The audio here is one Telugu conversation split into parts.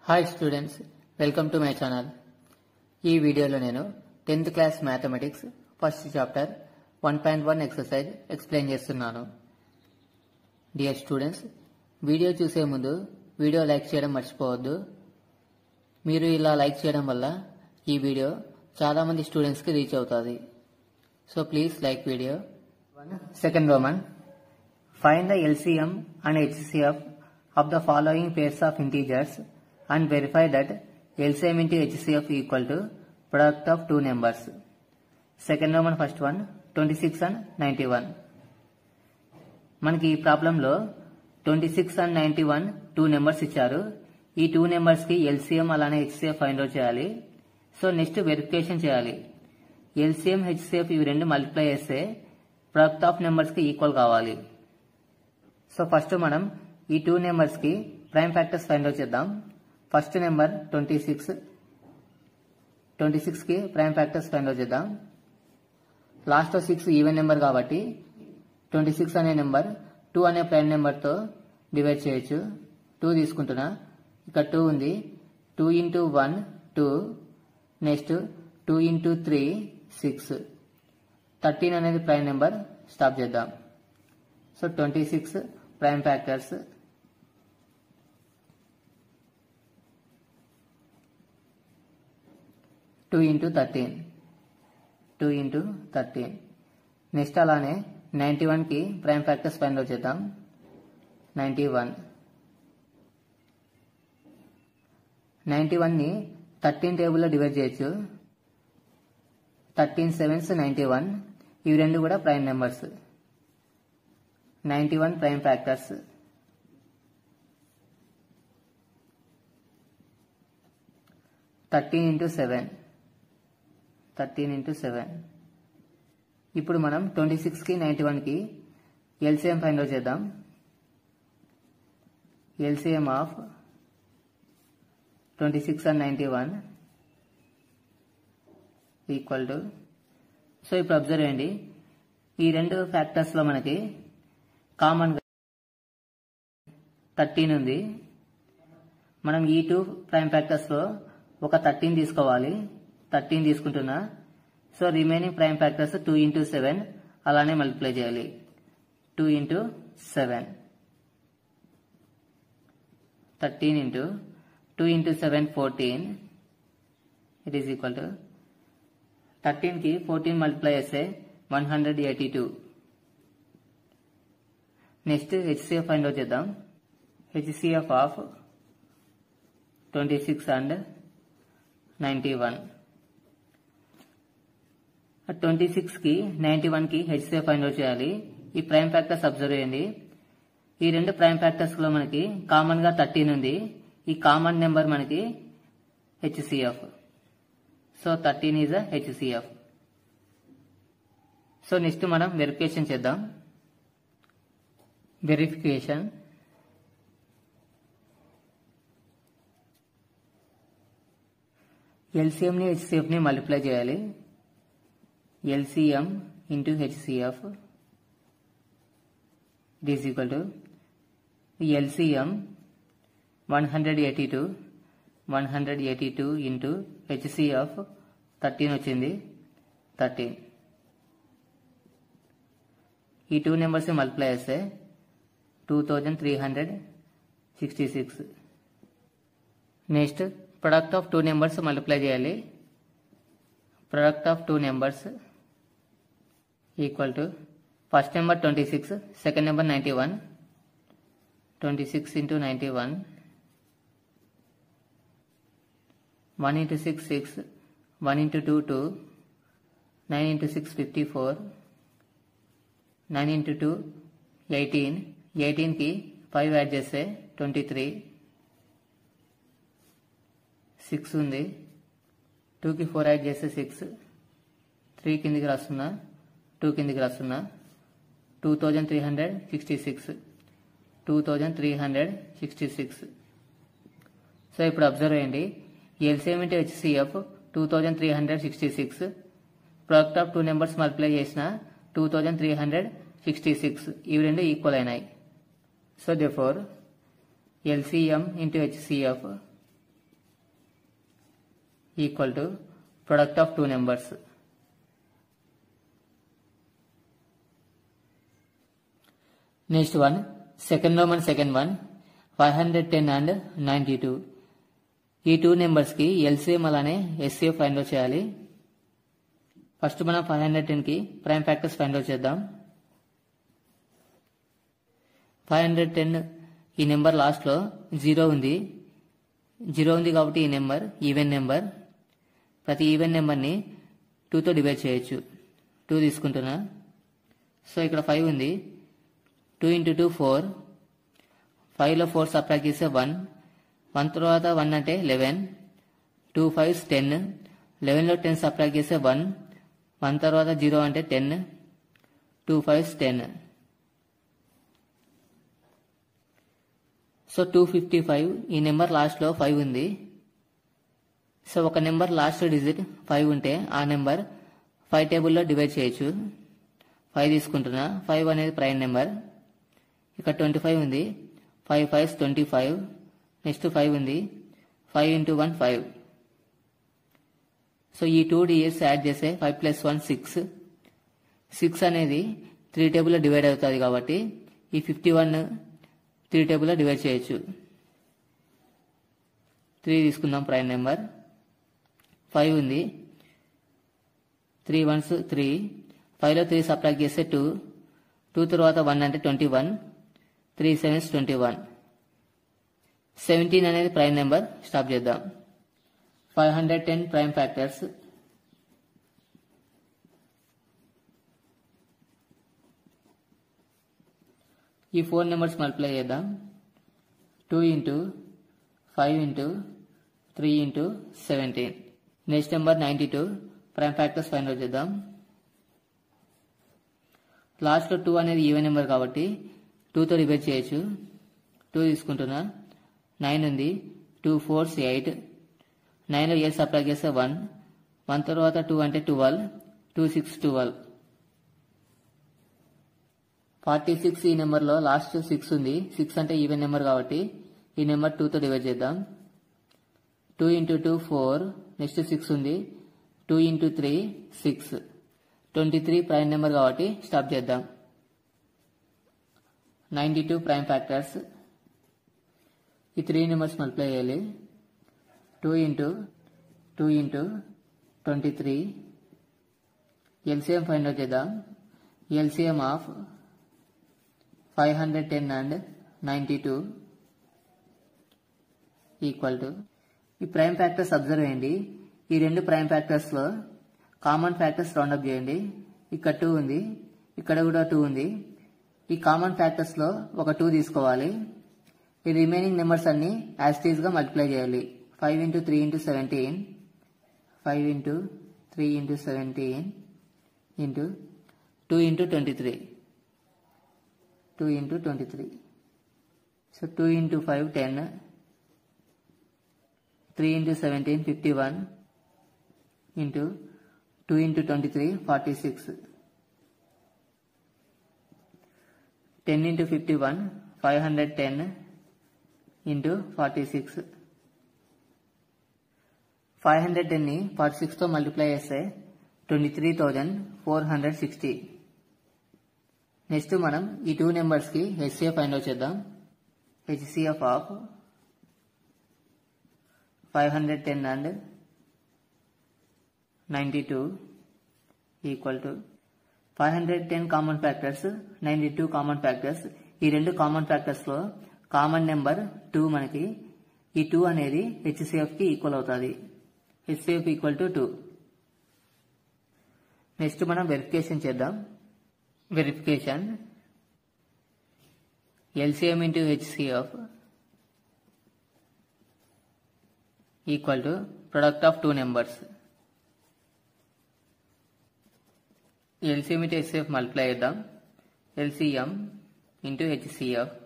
Hi students welcome to my channel ఈ వీడియోలో నేను tenth class mathematics first chapter one point one exercise explain చేస్తున్నాను డియర్ స్టూడెంట్స్ వీడియో చూసే ముందు వీడియో లైక్ చేయడం మర్చిపోవద్దు మీరు ఇలా లైక్ చేయడం వల్ల ఈ వీడియో చాలా మంది స్టూడెంట్స్కి రీచ్ అవుతుంది so please like video second roman Find the LCM and HCF of the following pairs of integers and verify that LCM into HCF equal to product of two numbers. Second Roman first one 26 and 91. మనకి ఈ ప్రాబ్లంలో twenty six and ninety one two numbers ఇచ్చారు ఈ టూ నెంబర్స్ కి ఎల్సిఎం అలానే హెచ్సిఎఫ్ ఫైండ్ అవుట్ చేయాలి సో నెక్స్ట్ వెరిఫికేషన్ చేయాలి ఎల్సిఎం హెచ్సిఎఫ్ ఇవి రెండు మల్టిప్లై చేస్తే ప్రొడక్ట్ ఆఫ్ నెంబర్స్ కి ఈక్వల్ కావాలి సో ఫస్ట్ మనం ఈ టూ నెంబర్స్ కి ప్రైమ్ ఫ్యాక్టర్స్ ఫైండ్ అవుట్ చేద్దాం first number twenty six twenty six కి ప్రైమ్ ఫ్యాక్టర్స్ ఫైండ్ అవుట్ చేద్దాం లాస్ట్ సిక్స్ ఈవెన్ నెంబర్ కాబట్టి ట్వంటీ సిక్స్ అనే నెంబర్ టూ అనే ప్రైమ్ నెంబర్తో డివైడ్ చేయొచ్చు టూ తీసుకుంటున్నా ఇక్కడ టూ ఉంది two into one two next two into three six thirteen అనేది ప్రైమ్ నెంబర్ స్టాప్ చేద్దాం so twenty six prime factors two into thirteen two into thirteen next అలానే నైంటీ వన్కి ప్రైమ్ ఫ్యాక్టర్స్ ఫైండ్ అవుట్ చేద్దాం నైంటీ వన్ నైంటీ వన్ని థర్టీన్ టేబుల్లో డివైడ్ చేయొచ్చు థర్టీన్ సెవెన్స్ నైంటీ వన్ ఇవి రెండు కూడా prime numbers ninety one prime factors thirteen into seven thirteen into seven ఇప్పుడు మనం ట్వంటీ సిక్స్కి నైంటీ వన్కి ఎల్సిఎం ఫైండ్ అవుట్ చేద్దాం LCM of twenty six and ninety one equal to so ఇప్పుడు అబ్జర్వ్ చేయండి ఈ రెండు ఫ్యాక్టర్స్లో మనకి కామన్ థర్టీన్ ఉంది మనం ఈ టూ ప్రైమ్ ఫ్యాక్టర్స్లో ఒక థర్టీన్ తీసుకోవాలి థర్టీన్ తీసుకుంటున్నా so remaining prime factors two into seven అలానే మల్టిప్లై చేయాలి two into seven thirteen into two into seven fourteen it is equal to థర్టీన్కి ఫోర్టీన్ మల్టిప్లై చేస్తే one hundred eighty two next HCF find out చేద్దాం HCF of twenty six and ninety one twenty సిక్స్కి నైంటీ వన్కి హెచ్సిఎఫ్ ఫైండ్ అవుట్ చేయాలి ఈ ప్రైమ్ ఫ్యాక్టర్స్ అబ్జర్వ్ చేయండి ఈ రెండు ప్రైమ్ ఫ్యాక్టర్స్లో మనకి కామన్గా థర్టీన్ ఉంది ఈ కామన్ నెంబర్ మనకి HCF so thirteen is a HCF so next మనం వెరిఫికేషన్ చేద్దాం వెరిఫికేషన్ ఎల్సిఎంని హెచ్సిఎఫ్ని మల్టిప్లై చేయాలి LCM into HCF it is equal to LCM one hundred eighty two one hundred eighty two into HCF thirteen వచ్చింది థర్టీన్ ఈ టూ నెంబర్స్ మల్టిప్లై చేస్తే two thousand three hundred sixty six next product of two numbers multiply చేయాలి product of two numbers equal to first number twenty six second number ninety one twenty six into ninety one one into six six one into two two nine into six fifty four nine into two eighteen ఎయిటీన్కి ఫైవ్ యాడ్ చేస్తే ట్వంటీ త్రీ సిక్స్ ఉంది టూకి ఫోర్ యాడ్ చేస్తే సిక్స్ త్రీ కిందికి రాస్తున్నా టూ కిందికి రాస్తున్నా two thousand three hundred sixty six two thousand three hundred sixty six so ఇప్పుడు అబ్జర్వ్ చేయండి LCM into HCF two thousand three hundred sixty six product of two numbers multiply చేసిన two thousand three hundred sixty six ఇవి రెండు ఈక్వల్ అయినాయి so therefore LCM into HCF equal to product of two numbers next one second roman second one five hundred ten and ninety two ఈ టూ నెంబర్స్కి ఎల్సిఎం అలానే ఎస్సీఎఫ్ ఫైండ్ అవుట్ చేయాలి ఫస్ట్ మనం ఫైవ్ హండ్రెడ్ టెన్కి ప్రైమ్ ఫ్యాక్టర్స్ ఫైండ్ అవుట్ చేద్దాం ఫైవ్ హండ్రెడ్ టెన్ ఈ నెంబర్ లాస్ట్లో జీరో ఉంది జీరో ఉంది కాబట్టి ఈ నెంబర్ ఈవెన్ నెంబర్ ప్రతి ఈవెన్ నెంబర్ని టూతో డివైడ్ చేయొచ్చు టూ తీసుకుంటున్నా సో ఇక్కడ ఫైవ్ ఉంది టూ ఇంటూ టూ ఫోర్ ఫైవ్లో ఫోర్ సబ్ట్రాక్ట్ చేస్తే వన్ వన్ తర్వాత వన్ అంటే లెవెన్ టూ ఫైవ్స్ టెన్ లెవెన్లో టెన్ సబ్ట్రాక్ట్ చేస్తే వన్ వన్ తర్వాత జీరో అంటే ten two fives ten so two fifty five ఈ నెంబర్ లాస్ట్లో ఫైవ్ ఉంది సో ఒక నెంబర్ లాస్ట్ డిజిట్ ఫైవ్ ఉంటే ఆ నెంబర్ ఫైవ్ టేబుల్లో డివైడ్ చేయొచ్చు ఫైవ్ తీసుకుంటున్నా ఫైవ్ అనేది ప్రైమ్ నెంబర్ ఇక్కడ ట్వంటీ ఫైవ్ ఉంది five five twenty five next five ఉంది five into one five so ఈ టూ డిఎస్ యాడ్ చేస్తే five plus one six six అనేది త్రీ టేబుల్లో డివైడ్ అవుతుంది కాబట్టి ఈ ఫిఫ్టీ వన్ త్రీ టేబుల్లో డివైడ్ చేయొచ్చు త్రీ తీసుకుందాం ప్రైమ్ నెంబర్ ఫైవ్ ఉంది త్రీ వన్స్ త్రీ ఫైవ్లో త్రీ సబ్ట్రాక్ట్ చేస్తే టూ టూ తర్వాత వన్ అంటే twenty one three sevens twenty one seventeen అనేది ప్రైమ్ నెంబర్ స్టాప్ చేద్దాం five hundred ten prime factors ఈ ఫోర్ నెంబర్స్ మల్టిప్లై చేద్దాం two into five into three into seventeen next number ninety two prime factors find out చేద్దాం లాస్ట్లో టూ అనేది ఈవెన్ నెంబర్ కాబట్టి టూతో డివైడ్ చేయొచ్చు టూ తీసుకుంటున్నా నైన్ ఉంది టూ ఫోర్స్ ఎయిట్ నైన్లో ఎయిట్ సప్లై చేస్తే వన్ వన్ తర్వాత టూ అంటే twelve two six twelve forty six ఈ నెంబర్లో లాస్ట్ సిక్స్ ఉంది సిక్స్ అంటే ఈవెన్ నెంబర్ కాబట్టి ఈ నెంబర్ టూతో డివైడ్ చేద్దాం two into two four next six ఉంది two into three six twenty three prime number కాబట్టి స్టాప్ చేద్దాం నైంటీ టూ ప్రైమ్ ఫ్యాక్టర్స్ ఈ త్రీ నెంబర్స్ మల్టిప్లై చేయాలి two into two into twenty three LCM find out చేద్దాం LCM of five hundred ten and ninety two equal to ఈ ప్రైమ్ ఫ్యాక్టర్స్ అబ్జర్వ్ చేయండి ఈ రెండు ప్రైమ్ ఫ్యాక్టర్స్లో కామన్ ఫ్యాక్టర్స్ రౌండప్ చేయండి ఇక్కడ టూ ఉంది ఇక్కడ కూడా టూ ఉంది ఈ కామన్ ఫ్యాక్టర్స్లో ఒక టూ తీసుకోవాలి ఈ రిమైనింగ్ నెంబర్స్ అన్ని యాస్టీస్గా మల్టిప్లై చేయాలి five into three into seventeen five into three into seventeen into two into twenty three two into twenty three so two into five ten three into seventeen fifty one into two into twenty three forty six ten into fifty one five hundred ten into forty six five hundred టెన్ని ఫార్టీ సిక్స్తో మల్టిప్లై చేస్తే twenty three thousand four hundred sixty next మనం ఈ టూ నెంబర్స్కి హెచ్సిఎఫ్ ఫైండ్ అవుట్ చేద్దాం HCF of five hundred ten and ninety two equal to five hundred ten common factors ninety two common factors ఈ రెండు కామన్ ఫ్యాక్టర్స్లో కామన్ నెంబర్ టూ మనకి ఈ టూ అనేది హెచ్సిఎఫ్కి ఈక్వల్ అవుతుంది HCF equal to two next మనం వెరిఫికేషన్ చేద్దాం verification LCM into HCF equal to product of two numbers LCM into HCF multiply చేద్దాం LCM into HCF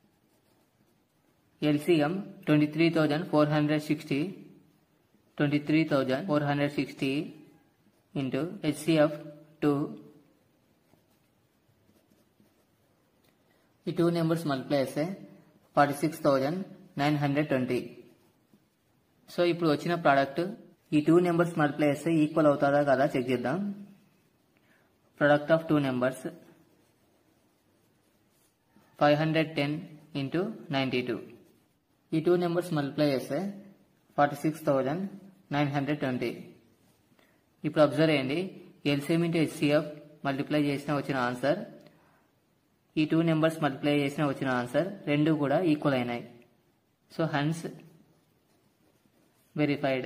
LCM twenty three thousand four hundred sixty twenty three thousand four hundred sixty into HCF two ఈ టూ నెంబర్స్ మల్టిప్లై చేస్తే forty six thousand nine hundred twenty so ఇప్పుడు వచ్చిన ప్రోడక్ట్ ఈ టూ నెంబర్స్ మల్టిప్లై చేస్తే ఈక్వల్ అవుతుందా కదా చెక్ చేద్దాం product of two numbers five hundred ten into ninety two ఈ టూ నెంబర్స్ మల్టిప్లై చేస్తే forty six thousand nine hundred twenty ఇప్పుడు అబ్జర్వ్ చేయండి ఎల్సిఎం ఇంటూ హెచ్సిఎఫ్ మల్టిప్లై చేసిన వచ్చిన ఆన్సర్ ఈ టూ నెంబర్స్ మల్టిప్లై చేసిన వచ్చిన ఆన్సర్ రెండు కూడా ఈక్వల్ అయినాయి so hence verified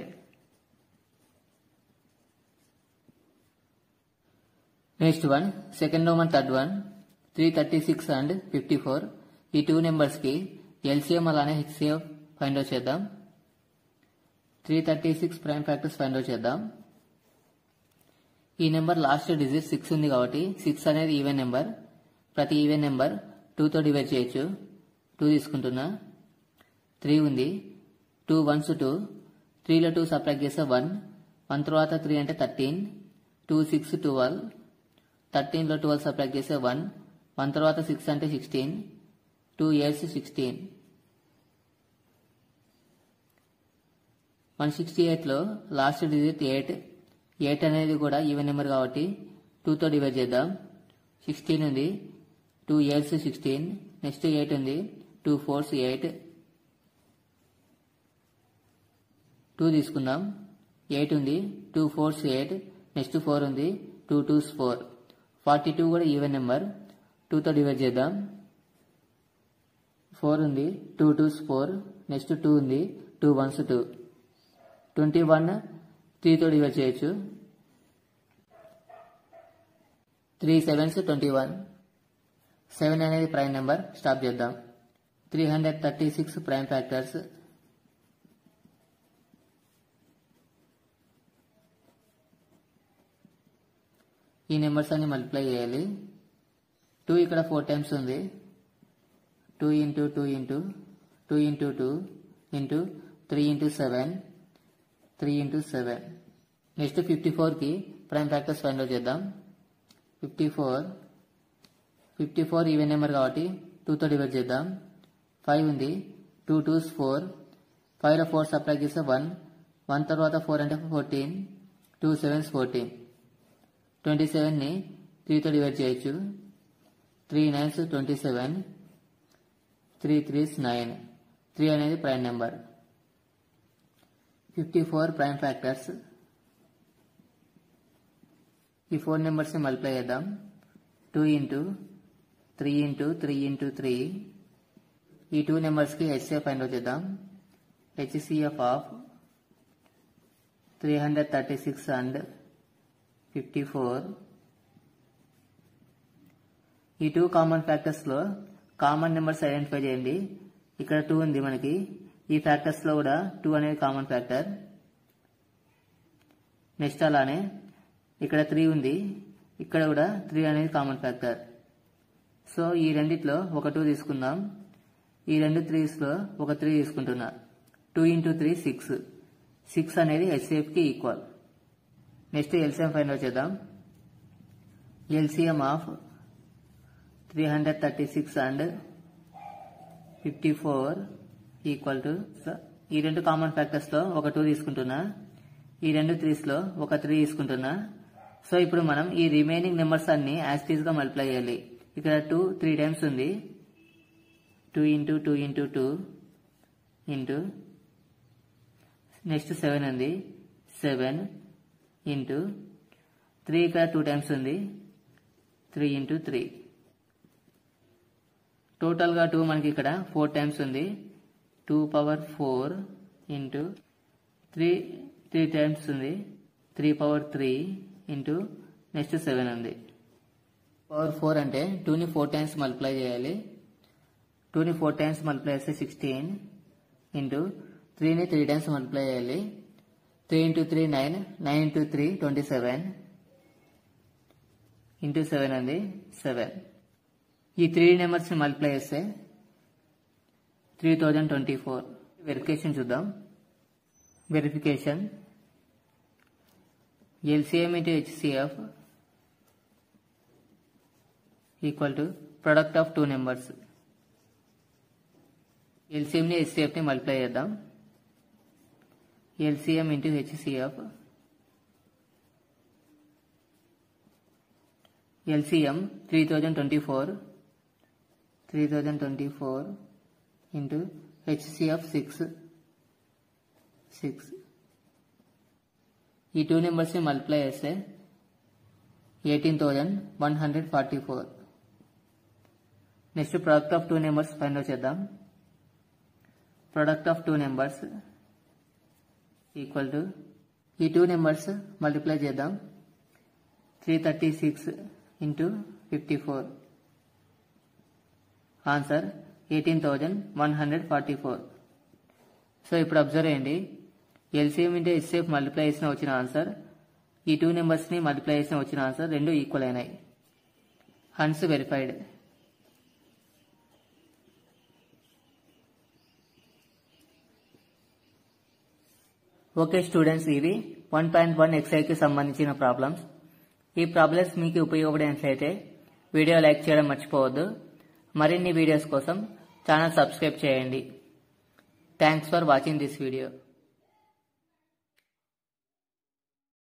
next one second one third one three thirty six and fifty four ఈ టూ నెంబర్స్కి ఎల్సిఎం అలానే హెచ్సిఎఫ్ ఫైండ్ అవుట్ చేద్దాం three thirty six prime factors find out చేద్దాం ఈ నెంబర్ లాస్ట్ డిజిట్ సిక్స్ ఉంది కాబట్టి సిక్స్ అనేది ఈవెన్ నెంబర్ ప్రతి ఈవెన్ నెంబర్ టూతో డివైడ్ చేయొచ్చు టూ తీసుకుంటున్నా త్రీ ఉంది టూ వన్స్ టూ త్రీలో టూ సబ్ట్రాక్ట్ చేస్తే వన్ వన్ తర్వాత త్రీ అంటే థర్టీన్ టూ సిక్స్ ట్వెల్వ్ థర్టీన్లో ట్వెల్వ్ సబ్ట్రాక్ట్ చేస్తే వన్ వన్ తర్వాత సిక్స్ అంటే sixteen two eights sixteen one sixty ఎయిట్లో లాస్ట్ డిజిట్ ఎయిట్ ఎయిట్ అనేది కూడా ఈవెన్ నెంబర్ కాబట్టి టూతో డివైడ్ చేద్దాం సిక్స్టీన్ ఉంది two eights sixteen next eight ఉంది టూ ఫోర్స్ ఎయిట్ టూ తీసుకుందాం ఎయిట్ ఉంది two fours eight next four ఉంది two twos four forty two కూడా ఈవెన్ నెంబర్ టూతో డివైడ్ చేద్దాం ఫోర్ ఉంది two twos four next two ఉంది two ones two twenty one త్రీతో డివైడ్ చేయొచ్చు three sevens twenty one seven అనేది ప్రైమ్ నెంబర్ స్టాప్ చేద్దాం three hundred thirty six prime factors ఈ నెంబర్స్ అన్ని మల్టిప్లై చేయాలి టూ ఇక్కడ ఫోర్ టైమ్స్ ఉంది two into two into two into two into three into seven three into seven next fifty ఫోర్కి ప్రైమ్ ఫ్యాక్టర్స్ ఫైండ్ అవుట్ చేద్దాం fifty four fifty four even number కాబట్టి టూతో డివైడ్ చేద్దాం ఫైవ్ ఉంది టూ టూస్ ఫోర్ ఫైవ్లో ఫోర్ సప్లై చేస్తే వన్ వన్ తర్వాత ఫోర్ అంటే fourteen two sevens fourteen twenty సెవెన్ని త్రీతో డివైడ్ చేయొచ్చు three nines twenty seven three threes nine three అనేది prime number fifty four prime factors ఈ ఫోర్ నెంబర్స్ని మల్టిప్లై చేద్దాం two into three into three into three ఈ టూ నెంబర్స్కి హెచ్సిఎఫ్ ఫైండ్ అవుట్ చేద్దాం HCF of three hundred thirty six and fifty four ఈ టూ కామన్ ఫ్యాక్టర్స్లో కామన్ నెంబర్స్ ఐడెంటిఫై చేయండి ఇక్కడ టూ ఉంది మనకి ఈ ఫ్యాక్టర్స్లో కూడా టూ అనేది కామన్ ఫ్యాక్టర్ నెక్స్ట్ అలానే ఇక్కడ త్రీ ఉంది ఇక్కడ కూడా త్రీ అనేది కామన్ ఫ్యాక్టర్ సో ఈ రెండిట్లో ఒక టూ తీసుకుందాం ఈ రెండు త్రీస్లో ఒక త్రీ తీసుకుంటున్నా two into three six six అనేది హెచ్సిఎఫ్కి equal next LCM find out చేద్దాం LCM of three hundred thirty six and fifty four equal to ఈ రెండు కామన్ ఫ్యాక్టర్స్లో ఒక టూ తీసుకుంటున్నా ఈ రెండు త్రీస్లో ఒక త్రీ తీసుకుంటున్నా సో ఇప్పుడు మనం ఈ రిమైనింగ్ నెంబర్స్ అన్ని యాస్టీస్గా మల్టిప్లై చేయాలి ఇక్కడ టూ త్రీ టైమ్స్ ఉంది two into two into two into next seven ఉంది సెవెన్ ఇంటూ త్రీ ఇక్కడ టూ టైమ్స్ ఉంది త్రీ ఇంటూ త్రీ టోటల్గా టూ మనకి ఇక్కడ ఫోర్ టైమ్స్ ఉంది two power four into three three times ఉంది three power three into next seven ఉంది పవర్ ఫోర్ అంటే టూని ఫోర్ టైమ్స్ మల్టిప్లై చేయాలి టూని ఫోర్ టైమ్స్ మల్టిప్లై చేస్తే సిక్స్టీన్ ఇంటూ త్రీని త్రీ టైమ్స్ మల్టిప్లై చేయాలి three into three nine nine into three twenty seven into seven ఉంది సెవెన్ ఈ త్రీ నెంబర్స్ని మల్టిప్లై చేస్తే three thousand twenty four verification చూద్దాం verification LCM into HCF equal to product of two numbers ఎల్సిఎంని హెచ్సిఎఫ్ని మల్టిప్లై చేద్దాం LCM into HCF. LCM 3024 3024 into HCF 6 6 ఈ టూ నెంబర్స్ని మల్టిప్లై చేస్తే eighteen thousand one hundred forty four next product of two numbers find out చేద్దాం product of two numbers equal to ఈ టూ నెంబర్స్ మల్టిప్లై చేద్దాం three thirty six into fifty four answer eighteen thousand one hundred forty four so ఇప్పుడు అబ్జర్వ్ చేయండి ఎల్సిఎం ఇంటే ఎస్సేఫ్ మల్టిప్లై చేసిన వచ్చిన ఆన్సర్ ఈ టూ నెంబర్స్ని మల్టిప్లై చేసిన వచ్చిన ఆన్సర్ రెండు ఈక్వల్ అయినాయి హన్స్ వెరిఫైడ్ ఓకే స్టూడెంట్స్ ఇవి వన్ పాయింట్ వన్ ఎక్సైజ్కి సంబంధించిన ప్రాబ్లమ్స్ ఈ ప్రాబ్లమ్స్ మీకు ఉపయోగపడినట్లయితే వీడియో లైక్ చేయడం మర్చిపోవద్దు మరిన్ని వీడియోస్ కోసం ఛానల్ సబ్స్క్రైబ్ చేయండి thanks for watching this video